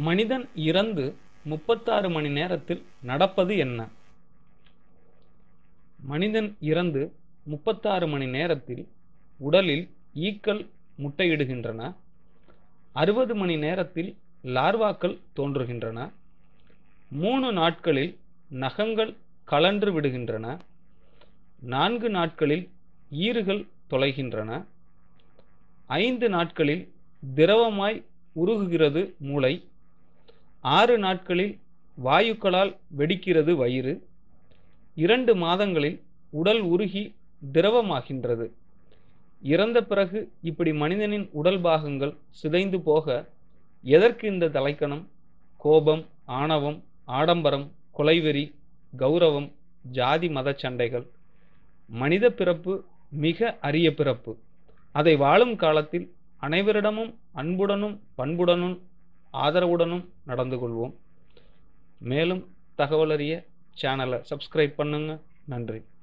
மனிதன் இறந்து முப்பத்தாறு மணி நேரத்தில் நடப்பது என்ன மனிதன் இறந்து முப்பத்தாறு மணி நேரத்தில் உடலில் ஈக்கள் முட்டையிடுகின்றன அறுபது மணி நேரத்தில் லார்வாக்கள் தோன்றுகின்றன மூணு நாட்களில் நகங்கள் கலன்று விடுகின்றன நான்கு நாட்களில் ஈறுகள் தொலைகின்றன ஐந்து நாட்களில் திரவமாய் உருகுகிறது மூளை ஆறு நாட்களில் வாயுக்களால் வெடிக்கிறது வயிறு இரண்டு மாதங்களில் உடல் உருகி திரவமாகின்றது இறந்த பிறகு இப்படி மனிதனின் உடல் பாகங்கள் சிதைந்து போக எதற்கு இந்த தலைக்கணம் கோபம் ஆணவம் ஆடம்பரம் கொலைவெறி கௌரவம் ஜாதி மத சண்டைகள் மனித பிறப்பு மிக அரிய பிறப்பு அதை வாழும் காலத்தில் அனைவரிடமும் அன்புடனும் பண்புடனும் ஆதரவுடனும் நடந்து கொள்வோம் மேலும் தகவல் அறிய சேனலை சப்ஸ்கிரைப் பண்ணுங்க நன்றி